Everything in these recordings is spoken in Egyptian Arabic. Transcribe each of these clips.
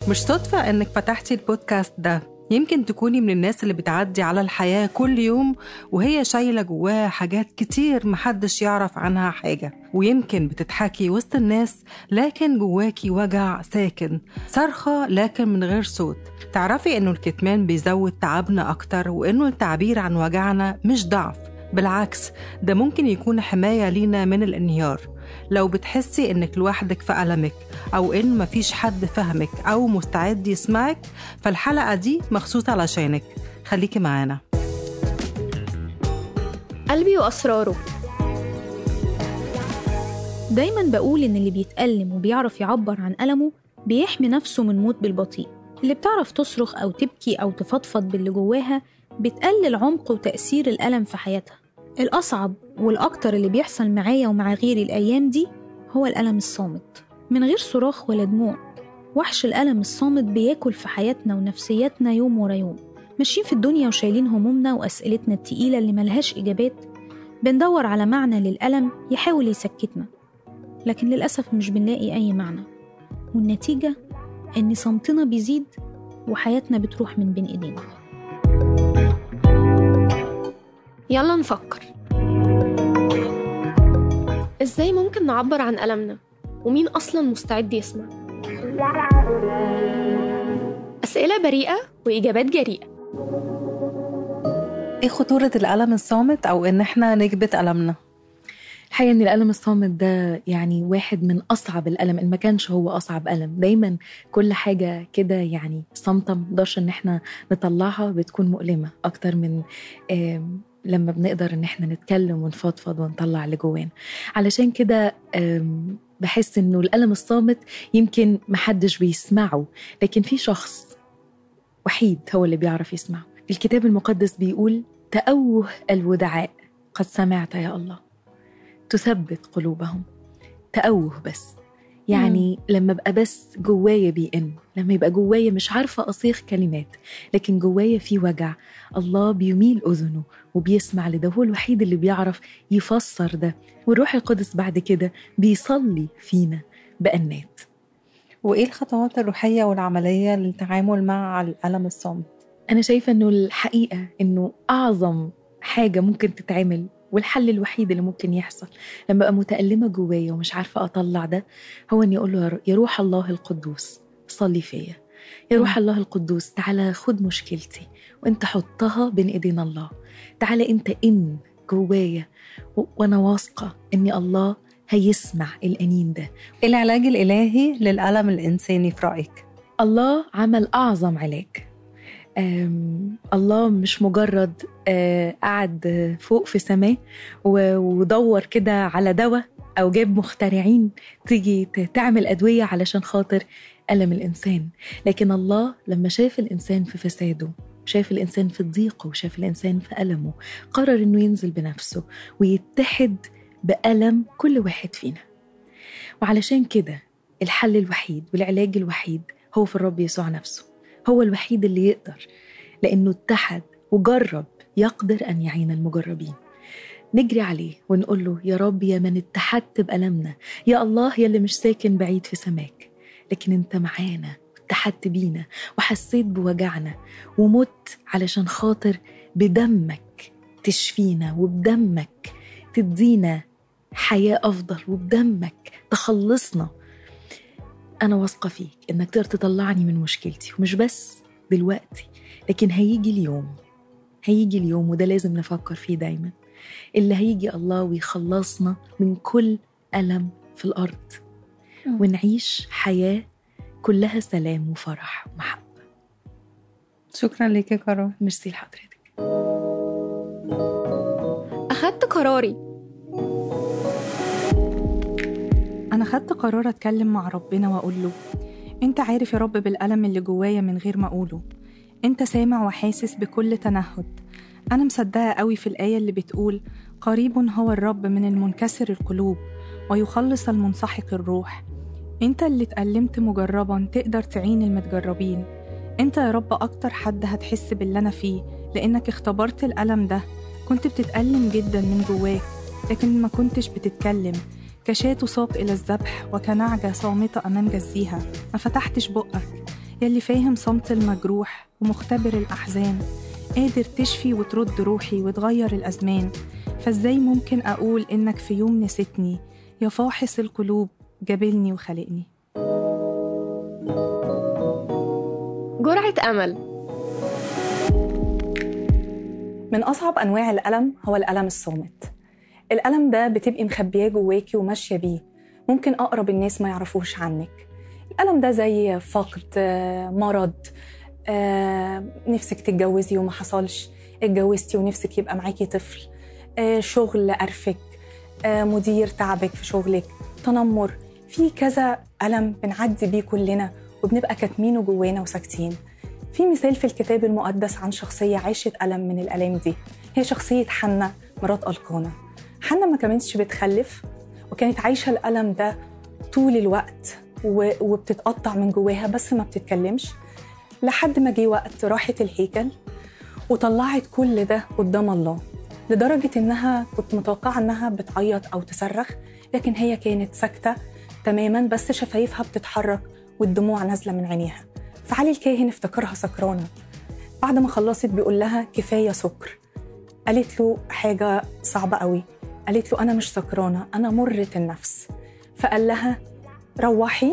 مش صدفة إنك فتحتي البودكاست ده يمكن تكوني من الناس اللي بتعدي على الحياة كل يوم وهي شايلة جواها حاجات كتير محدش يعرف عنها حاجة ويمكن بتضحكي وسط الناس لكن جواكي وجع ساكن صرخة لكن من غير صوت تعرفي إنه الكتمان بيزود تعبنا أكتر وإنه التعبير عن وجعنا مش ضعف بالعكس ده ممكن يكون حماية لينا من الانهيار لو بتحسي إنك لوحدك في ألمك أو إن مفيش حد فهمك أو مستعد يسمعك فالحلقة دي مخصوصة علشانك خليكي معانا قلبي وأسراره دايما بقول إن اللي بيتألم وبيعرف يعبر عن ألمه بيحمي نفسه من موت بالبطيء اللي بتعرف تصرخ أو تبكي أو تفضفض باللي جواها بتقلل عمق وتأثير الألم في حياتها الأصعب والأكتر اللي بيحصل معايا ومع غيري الأيام دي هو الألم الصامت من غير صراخ ولا دموع وحش الألم الصامت بياكل في حياتنا ونفسياتنا يوم ورا يوم ماشيين في الدنيا وشايلين همومنا وأسئلتنا التقيلة اللي ملهاش إجابات بندور على معنى للألم يحاول يسكتنا لكن للأسف مش بنلاقي أي معنى والنتيجة إن صمتنا بيزيد وحياتنا بتروح من بين إيدينا يلا نفكر ازاي ممكن نعبر عن ألمنا ومين أصلا مستعد يسمع أسئلة بريئة وإجابات جريئة إيه خطورة الألم الصامت أو إن إحنا نكبت ألمنا؟ الحقيقة إن الألم الصامت ده يعني واحد من أصعب الألم إن ما كانش هو أصعب ألم دايما كل حاجة كده يعني صامتة مقدرش إن إحنا نطلعها بتكون مؤلمة أكتر من آم، لما بنقدر إن إحنا نتكلم ونفضفض ونطلع اللي جوانا علشان كده آم، بحس إنه الألم الصامت يمكن محدش بيسمعه لكن في شخص وحيد هو اللي بيعرف يسمعه الكتاب المقدس بيقول تأوه الودعاء قد سمعت يا الله تثبت قلوبهم تأوه بس يعني لما ابقى بس جوايا بيئن لما يبقى جوايا مش عارفة أصيغ كلمات لكن جوايا في وجع الله بيميل أذنه وبيسمع لده هو الوحيد اللي بيعرف يفسر ده والروح القدس بعد كده بيصلي فينا بأنات وإيه الخطوات الروحية والعملية للتعامل مع الألم الصامت؟ أنا شايفة إنه الحقيقة إنه أعظم حاجة ممكن تتعمل والحل الوحيد اللي ممكن يحصل لما أبقى متألمة جوايا ومش عارفة أطلع ده هو إني أقول له يا رو- يا روح الله القدوس صلي فيا يا روح الله القدوس تعالى خد مشكلتي وانت حطها بين ايدين الله تعالى انت ان جوايا و- وانا واثقه ان الله هيسمع الانين ده إيه العلاج الإلهي للألم الإنساني في رأيك؟ الله عمل أعظم علاج أم الله مش مجرد آه، قعد آه، فوق في سماه و- ودور كده على دواء أو جاب مخترعين تيجي ت- تعمل أدوية علشان خاطر ألم الإنسان لكن الله لما شاف الإنسان في فساده شاف الإنسان في ضيقه وشاف الإنسان في ألمه قرر إنه ينزل بنفسه ويتحد بألم كل واحد فينا وعلشان كده الحل الوحيد والعلاج الوحيد هو في الرب يسوع نفسه هو الوحيد اللي يقدر لأنه اتحد وجرب يقدر أن يعين المجربين نجري عليه ونقول له يا رب يا من اتحدت بألمنا يا الله يا اللي مش ساكن بعيد في سماك لكن انت معانا اتحدت بينا وحسيت بوجعنا ومت علشان خاطر بدمك تشفينا وبدمك تدينا حياة أفضل وبدمك تخلصنا أنا واثقة فيك إنك تقدر تطلعني من مشكلتي ومش بس دلوقتي لكن هيجي اليوم هيجي اليوم وده لازم نفكر فيه دايما اللي هيجي الله ويخلصنا من كل ألم في الأرض ونعيش حياة كلها سلام وفرح ومحبة شكرا ليك يا كارول ميرسي لحضرتك أخدت قراري أنا خدت قرار أتكلم مع ربنا وأقول له أنت عارف يا رب بالألم اللي جوايا من غير ما أقوله أنت سامع وحاسس بكل تنهد أنا مصدقة قوي في الآية اللي بتقول قريب هو الرب من المنكسر القلوب ويخلص المنسحق الروح أنت اللي اتألمت مجربا تقدر تعين المتجربين أنت يا رب أكتر حد هتحس باللي أنا فيه لأنك اختبرت الألم ده كنت بتتألم جدا من جواك لكن ما كنتش بتتكلم كشاة ساق إلى الذبح وكنعجة صامتة أمام جزيها ما فتحتش بقك يلي فاهم صمت المجروح ومختبر الأحزان قادر تشفي وترد روحي وتغير الأزمان فازاي ممكن أقول إنك في يوم نسيتني يا فاحص القلوب جابلني وخلقني جرعة أمل من أصعب أنواع الألم هو الألم الصامت الألم ده بتبقي مخبياه جواكي وماشية بيه ممكن أقرب الناس ما يعرفوش عنك الألم ده زي فقد آه، مرض آه، نفسك تتجوزي وما حصلش اتجوزتي ونفسك يبقى معاكي طفل آه، شغل قرفك آه، مدير تعبك في شغلك تنمر في كذا ألم بنعدي بيه كلنا وبنبقى كاتمينه جوانا وساكتين في مثال في الكتاب المقدس عن شخصية عاشت ألم من الألام دي هي شخصية حنة مرات ألقانا حنة ما كانتش بتخلف وكانت عايشة الألم ده طول الوقت و- وبتتقطع من جواها بس ما بتتكلمش لحد ما جه وقت راحت الهيكل وطلعت كل ده قدام الله لدرجة إنها كنت متوقعة إنها بتعيط أو تصرخ لكن هي كانت ساكتة تماما بس شفايفها بتتحرك والدموع نازلة من عينيها فعلي الكاهن افتكرها سكرانة بعد ما خلصت بيقول لها كفاية سكر قالت له حاجة صعبة قوي قالت له أنا مش سكرانة أنا مرة النفس فقال لها روحي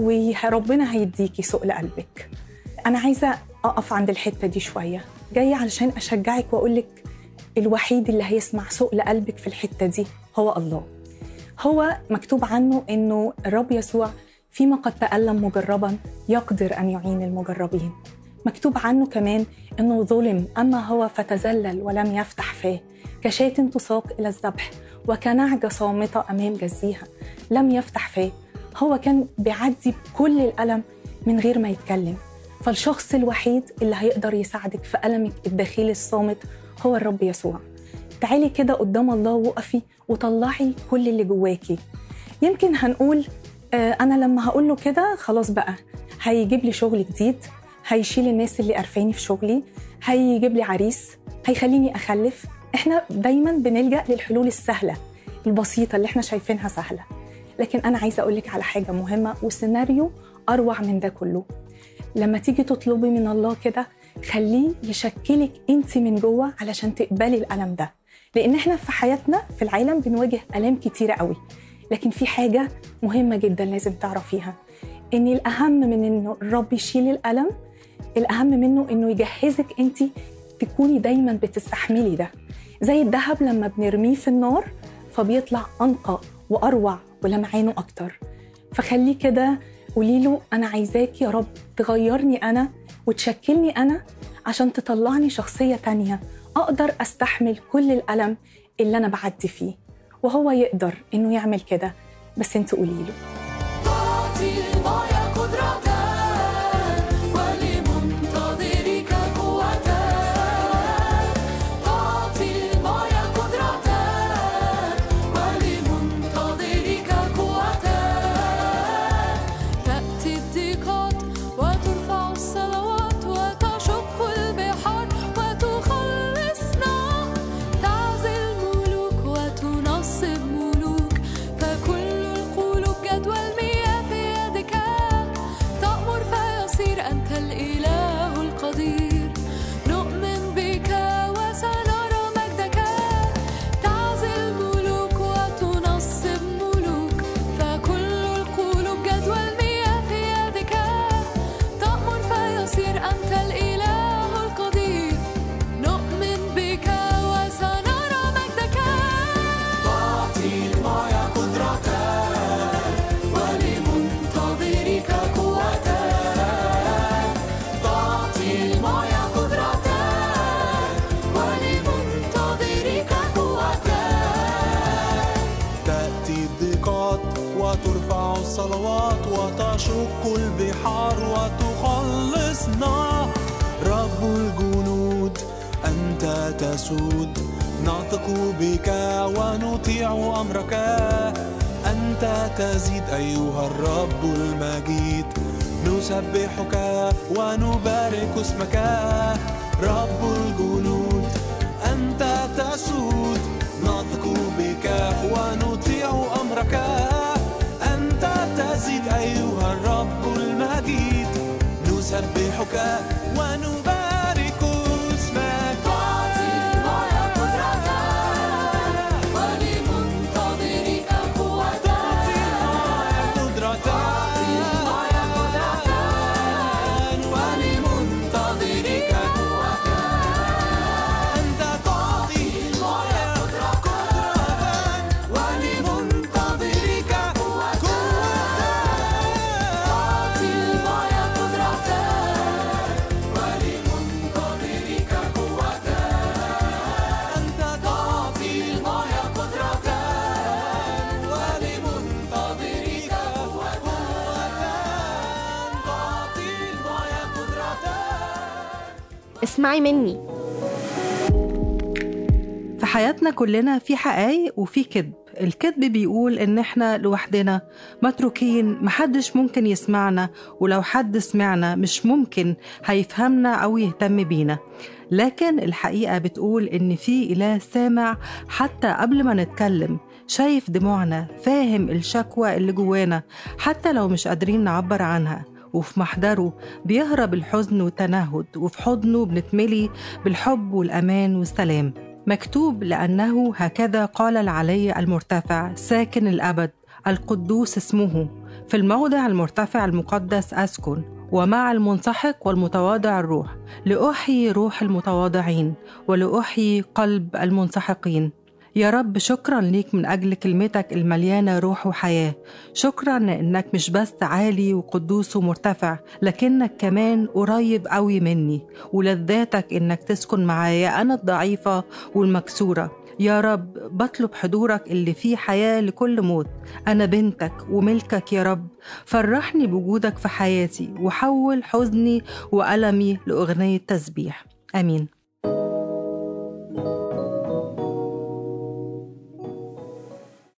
وربنا هيديكي سؤل قلبك أنا عايزة أقف عند الحتة دي شوية جاية علشان أشجعك وأقولك الوحيد اللي هيسمع سؤل قلبك في الحتة دي هو الله هو مكتوب عنه إنه الرب يسوع فيما قد تألم مجربا يقدر أن يعين المجربين مكتوب عنه كمان إنه ظلم أما هو فتذلل ولم يفتح فاه كشاة تساق إلى الذبح وكنعجة صامتة أمام جزيها لم يفتح فاه هو كان بيعدي بكل الألم من غير ما يتكلم فالشخص الوحيد اللي هيقدر يساعدك في ألمك الداخلي الصامت هو الرب يسوع تعالي كده قدام الله وقفي وطلعي كل اللي جواكي يمكن هنقول آه، أنا لما هقول له كده خلاص بقى هيجيب لي شغل جديد هيشيل الناس اللي قرفاني في شغلي هيجيب لي عريس هيخليني أخلف إحنا دايما بنلجأ للحلول السهلة البسيطة اللي إحنا شايفينها سهلة لكن أنا عايزة أقولك على حاجة مهمة وسيناريو أروع من ده كله لما تيجي تطلبي من الله كده خليه يشكلك انت من جوه علشان تقبلي الألم ده لأن احنا في حياتنا في العالم بنواجه آلام كتيرة قوي لكن في حاجة مهمة جدا لازم تعرفيها إن الأهم من إنه الرب يشيل الألم الأهم منه إنه يجهزك انت تكوني دايما بتستحملي ده زي الذهب لما بنرميه في النار فبيطلع أنقى وأروع ولمعانه أكتر فخليه كده قولي له أنا عايزاك يا رب تغيرني أنا وتشكلني أنا عشان تطلعني شخصية تانية أقدر أستحمل كل الألم اللي أنا بعدي فيه وهو يقدر إنه يعمل كده بس انت قولي له تعطي الماء قدرة ولمنتظرك قوة تعطي الماء قدرة ولمنتظرك قوة تأتي الضيقات وترفع الصلوات وتشق البحار وتخلصنا تعزل ملوك وتنصب ملوك فكل القلوب جدوى المياه في يدك تأمر فيصير أنت الإله القدير نؤمن بك وسنرى مجدك تعزل ملوك وتنصب ملوك فكل القلوب جدوى المياه في يدك تأمر فيصير أنت الإله القدير نؤمن بك وسنرى مجدك تعطي الماء قدرة ولمنتظرك قوة تعطي الماء قدرة ولمنتظرك قوة تأتي الضيقات وترفع الصلوات وتشق البحار وتخلصنا رب الجنود أنت تسود نعتق بك ونطيع أمرك أنت تزيد أيها الرب المجيد نسبحك ونبارك اسمك رب الجنود أنت تسود نثق بك ونطيع أمرك أنت تزيد أيها الرب المجيد نسبحك ونبارك اسمك تعطي المعيا قدرة ولمنتظرك قوة تعطي المعيا قدرة المعيا قدرة ولمنتظرك قوة أنت تعطي المعيا قدرة ولمنتظرك قوة تعطي المعيا قدرة ولمنتظرك قوة أنت تعطي المعيا قدرة ولمنتظرك قوة تعطي المعيا قدرة اسمعي مني في حياتنا كلنا في حقايق وفي كذب الكذب بيقول ان احنا لوحدنا متروكين محدش ممكن يسمعنا ولو حد سمعنا مش ممكن هيفهمنا او يهتم بينا لكن الحقيقة بتقول ان في اله سامع حتى قبل ما نتكلم شايف دموعنا فاهم الشكوى اللي جوانا حتى لو مش قادرين نعبر عنها وفي محضره بيهرب الحزن والتنهد وفي حضنه بنتملي بالحب والأمان والسلام مكتوب لأنه هكذا قال العلي المرتفع ساكن الأبد القدوس اسمه في الموضع المرتفع المقدس أسكن ومع المنسحق والمتواضع الروح لأحيي روح المتواضعين ولأحيي قلب المنسحقين يا رب شكرا ليك من أجل كلمتك المليانة روح وحياة شكرا لأنك مش بس عالي وقدوس ومرتفع لكنك كمان قريب قوي مني ولذاتك إنك تسكن معايا أنا الضعيفة والمكسورة يا رب بطلب حضورك اللي فيه حياة لكل موت أنا بنتك وملكك يا رب فرحني بوجودك في حياتي وحول حزني وألمي لأغنية تسبيح آمين